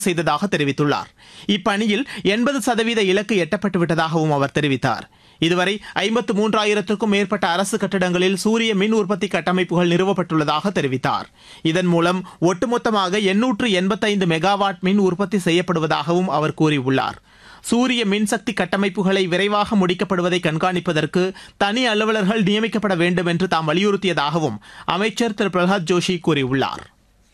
செய்ததாக தெரிவித்துள்ளார் இப்பணியில் எண்பது சதவீத இலக்கு எட்டப்பட்டு விட்டதாகவும் அவர் தெரிவித்தார் இதுவரை ஐம்பத்து மூன்றாயிரத்திற்கும் மேற்பட்ட அரசு கட்டிடங்களில் சூரிய மின் உற்பத்தி கட்டமைப்புகள் நிறுவப்பட்டுள்ளதாக தெரிவித்தார் இதன் மூலம் ஒட்டுமொத்தமாக எண்ணூற்று எண்பத்தைந்து மெகாவாட் மின் உற்பத்தி செய்யப்படுவதாகவும் அவர் கூறியுள்ளார் சூரிய மின்சக்தி கட்டமைப்புகளை விரைவாக முடிக்கப்படுவதை கண்காணிப்பதற்கு தனி அலுவலர்கள் நியமிக்கப்பட வேண்டும் என்று தாம் வலியுறுத்தியதாகவும் அமைச்சர் திரு பிரகலாத் ஜோஷி கூறியுள்ளார்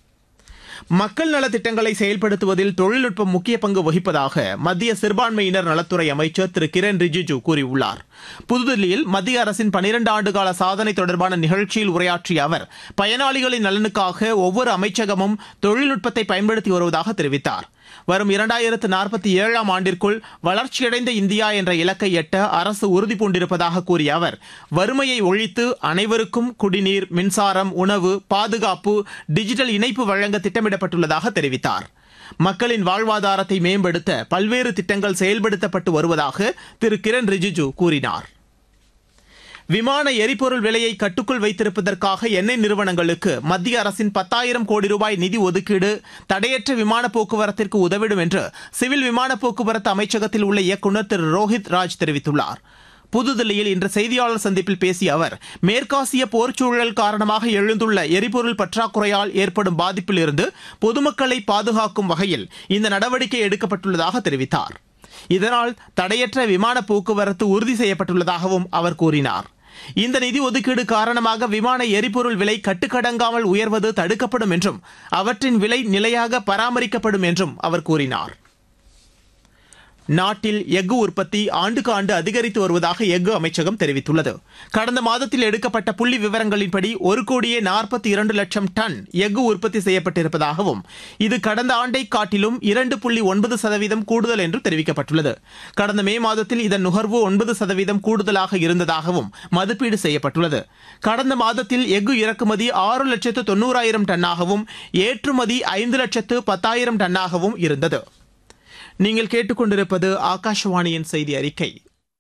மக்கள் நலத் திட்டங்களை செயல்படுத்துவதில் தொழில்நுட்பம் முக்கிய பங்கு வகிப்பதாக மத்திய சிறுபான்மையினர் நலத்துறை அமைச்சர் திரு கிரண் ரிஜிஜு கூறியுள்ளார் புதுதில்லியில் மத்திய அரசின் பனிரண்டு ஆண்டுகால சாதனை தொடர்பான நிகழ்ச்சியில் உரையாற்றிய அவர் பயனாளிகளின் நலனுக்காக ஒவ்வொரு அமைச்சகமும் தொழில்நுட்பத்தை பயன்படுத்தி வருவதாக தெரிவித்தார் வரும் இரண்டாயிரத்து நாற்பத்தி ஏழாம் ஆண்டிற்குள் வளர்ச்சியடைந்த இந்தியா என்ற இலக்கை எட்ட அரசு உறுதி பூண்டிருப்பதாக கூறிய அவர் வறுமையை ஒழித்து அனைவருக்கும் குடிநீர் மின்சாரம் உணவு பாதுகாப்பு டிஜிட்டல் இணைப்பு வழங்க திட்டமிடப்பட்டுள்ளதாக தெரிவித்தார் மக்களின் வாழ்வாதாரத்தை மேம்படுத்த பல்வேறு திட்டங்கள் செயல்படுத்தப்பட்டு வருவதாக திரு கிரண் ரிஜிஜு கூறினார் விமான எரிபொருள் விலையை கட்டுக்குள் வைத்திருப்பதற்காக எண்ணெய் நிறுவனங்களுக்கு மத்திய அரசின் பத்தாயிரம் கோடி ரூபாய் நிதி ஒதுக்கீடு தடையற்ற விமான போக்குவரத்திற்கு உதவிடும் என்று சிவில் விமான போக்குவரத்து அமைச்சகத்தில் உள்ள இயக்குநர் திரு ரோஹித் ராஜ் தெரிவித்துள்ளார் புதுதில்லியில் இன்று செய்தியாளர் சந்திப்பில் பேசிய அவர் மேற்காசிய போர்ச்சூழல் காரணமாக எழுந்துள்ள எரிபொருள் பற்றாக்குறையால் ஏற்படும் பாதிப்பிலிருந்து பொதுமக்களை பாதுகாக்கும் வகையில் இந்த நடவடிக்கை எடுக்கப்பட்டுள்ளதாக தெரிவித்தார் இதனால் தடையற்ற விமான போக்குவரத்து உறுதி செய்யப்பட்டுள்ளதாகவும் அவர் கூறினார் இந்த நிதி ஒதுக்கீடு காரணமாக விமான எரிபொருள் விலை கட்டுக்கடங்காமல் உயர்வது தடுக்கப்படும் என்றும் அவற்றின் விலை நிலையாக பராமரிக்கப்படும் என்றும் அவர் கூறினார் நாட்டில் எஃகு உற்பத்தி ஆண்டுக்கு ஆண்டு அதிகரித்து வருவதாக எஃகு அமைச்சகம் தெரிவித்துள்ளது கடந்த மாதத்தில் எடுக்கப்பட்ட புள்ளி விவரங்களின்படி ஒரு கோடியே நாற்பத்தி இரண்டு லட்சம் டன் எஃகு உற்பத்தி செய்யப்பட்டிருப்பதாகவும் இது கடந்த ஆண்டை காட்டிலும் இரண்டு புள்ளி ஒன்பது சதவீதம் கூடுதல் என்று தெரிவிக்கப்பட்டுள்ளது கடந்த மே மாதத்தில் இதன் நுகர்வு ஒன்பது சதவீதம் கூடுதலாக இருந்ததாகவும் மதிப்பீடு செய்யப்பட்டுள்ளது கடந்த மாதத்தில் எஃகு இறக்குமதி ஆறு லட்சத்து தொண்ணூறாயிரம் டன்னாகவும் ஏற்றுமதி ஐந்து லட்சத்து பத்தாயிரம் டன்னாகவும் இருந்தது நீங்கள் கேட்டுக்கொண்டிருப்பது ஆகாஷவாணியின் செய்தி அறிக்கை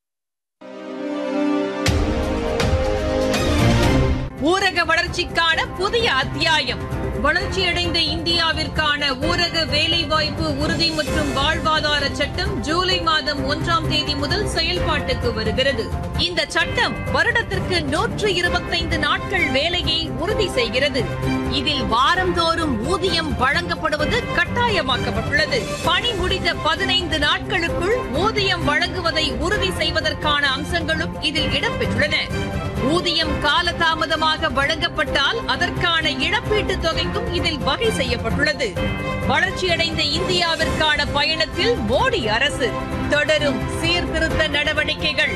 ஊரக வளர்ச்சிக்கான புதிய அத்தியாயம் வளர்ச்சியடைந்த இந்தியாவிற்கான ஊரக வேலைவாய்ப்பு உறுதி மற்றும் வாழ்வாதார சட்டம் ஜூலை மாதம் ஒன்றாம் தேதி முதல் செயல்பாட்டுக்கு வருகிறது இந்த சட்டம் வருடத்திற்கு நூற்று இருபத்தைந்து நாட்கள் வேலையை உறுதி செய்கிறது இதில் வாரந்தோறும் ஊதியம் வழங்கப்படுவது கட்டாயமாக்கப்பட்டுள்ளது பணி முடிந்த பதினைந்து நாட்களுக்குள் ஊதியம் வழங்குவதை உறுதி செய்வதற்கான அம்சங்களும் இதில் இடம்பெற்றுள்ளன ஊதியம் காலதாமதமாக வழங்கப்பட்டால் அதற்கான இழப்பீட்டுத் தொகைக்கும் இதில் வகை செய்யப்பட்டுள்ளது வளர்ச்சியடைந்த இந்தியாவிற்கான பயணத்தில் மோடி அரசு தொடரும் சீர்திருத்த நடவடிக்கைகள்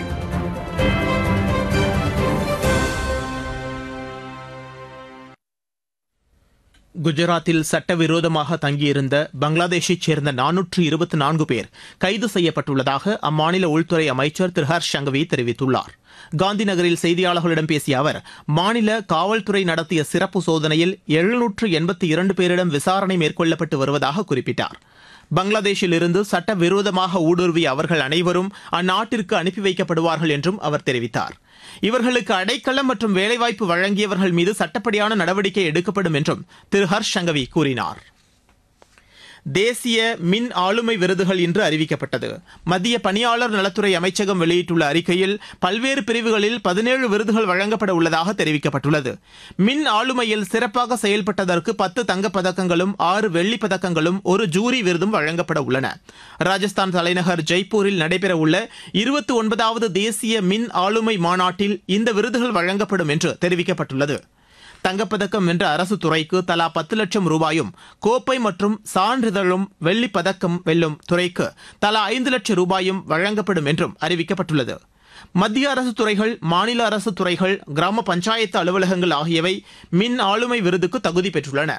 குஜராத்தில் சட்டவிரோதமாக தங்கியிருந்த பங்களாதேஷைச் சேர்ந்த நானூற்று இருபத்தி நான்கு பேர் கைது செய்யப்பட்டுள்ளதாக அம்மாநில உள்துறை அமைச்சர் திரு ஹர்ஷ் சங்கவி தெரிவித்துள்ளார் காந்தி நகரில் செய்தியாளர்களிடம் பேசிய அவர் மாநில காவல்துறை நடத்திய சிறப்பு சோதனையில் எழுநூற்று எண்பத்தி இரண்டு பேரிடம் விசாரணை மேற்கொள்ளப்பட்டு வருவதாக குறிப்பிட்டார் பங்களாதேஷில் இருந்து சட்டவிரோதமாக ஊடுருவிய அவர்கள் அனைவரும் அந்நாட்டிற்கு அனுப்பி வைக்கப்படுவார்கள் என்றும் அவர் தெரிவித்தார் இவர்களுக்கு அடைக்கலம் மற்றும் வேலைவாய்ப்பு வழங்கியவர்கள் மீது சட்டப்படியான நடவடிக்கை எடுக்கப்படும் என்றும் திரு ஹர்ஷ் சங்கவி கூறினார் தேசிய மின் ஆளுமை விருதுகள் இன்று அறிவிக்கப்பட்டது மத்திய பணியாளர் நலத்துறை அமைச்சகம் வெளியிட்டுள்ள அறிக்கையில் பல்வேறு பிரிவுகளில் பதினேழு விருதுகள் வழங்கப்பட உள்ளதாக தெரிவிக்கப்பட்டுள்ளது மின் ஆளுமையில் சிறப்பாக செயல்பட்டதற்கு பத்து தங்கப் பதக்கங்களும் ஆறு வெள்ளிப் பதக்கங்களும் ஒரு ஜூரி விருதும் வழங்கப்பட உள்ளன ராஜஸ்தான் தலைநகர் ஜெய்ப்பூரில் நடைபெறவுள்ள இருபத்தி ஒன்பதாவது தேசிய மின் ஆளுமை மாநாட்டில் இந்த விருதுகள் வழங்கப்படும் என்று தெரிவிக்கப்பட்டுள்ளது தங்கப்பதக்கம் வென்ற அரசு துறைக்கு தலா பத்து லட்சம் ரூபாயும் கோப்பை மற்றும் சான்றிதழும் வெள்ளிப் பதக்கம் வெல்லும் துறைக்கு தலா ஐந்து லட்சம் ரூபாயும் வழங்கப்படும் என்றும் அறிவிக்கப்பட்டுள்ளது மத்திய அரசு துறைகள் மாநில அரசு துறைகள் கிராம பஞ்சாயத்து அலுவலகங்கள் ஆகியவை மின் ஆளுமை விருதுக்கு தகுதி பெற்றுள்ளன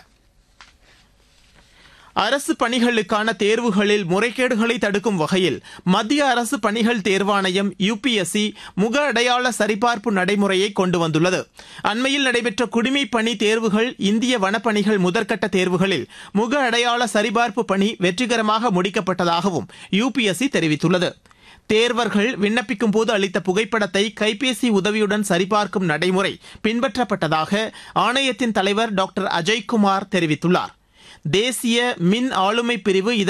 அரசு பணிகளுக்கான தேர்வுகளில் முறைகேடுகளை தடுக்கும் வகையில் மத்திய அரசு பணிகள் தேர்வாணையம் யுபிஎஸ்சி முக அடையாள சரிபார்ப்பு நடைமுறையை கொண்டு வந்துள்ளது அண்மையில் நடைபெற்ற குடிமைப் பணி தேர்வுகள் இந்திய வனப்பணிகள் முதற்கட்ட தேர்வுகளில் முக அடையாள சரிபார்ப்பு பணி வெற்றிகரமாக முடிக்கப்பட்டதாகவும் யுபிஎஸ்சி தெரிவித்துள்ளது தேர்வர்கள் விண்ணப்பிக்கும் போது அளித்த புகைப்படத்தை கைபேசி உதவியுடன் சரிபார்க்கும் நடைமுறை பின்பற்றப்பட்டதாக ஆணையத்தின் தலைவர் டாக்டர் அஜய்குமார் தெரிவித்துள்ளார் தேசிய மின் ஆளுமை பிரிவு